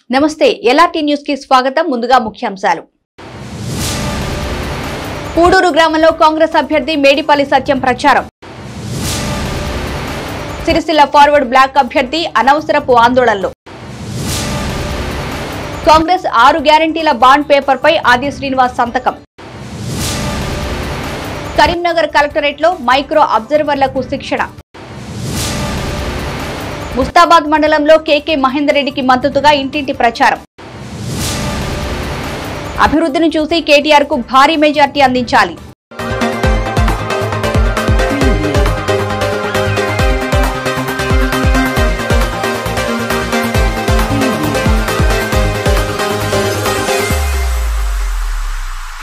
నమస్తే LRT news కి స్వాగతం ముందుగా ముఖ్యాంశాలు పూడూరు గ్రామంలో కాంగ్రెస్ అభ్యర్థి మేడిపల్లి సత్యం ప్రచారం సిరిసిల్ల ఫార్వర్డ్ బ్లాక్ అభ్యర్థి అనవసరపు ఆందోళనలు కాంగ్రెస్ ఆరు గ్యారంటీల బాండ్ పేపర్పై ఆది శ్రీనివాస్ సంతకం కరీంనగర్ కలెక్టరేట్లో మైక్రో అబ్జర్వర్లకు శిక్షణ ముస్తాబాద్ మండలంలో కేకే మహేందర్ రెడ్డికి మద్దతుగా ఇంటింటి ప్రచారం అభివృద్ధిని చూసి కేటీఆర్ కు భారీ మెజార్టీ అందించాలి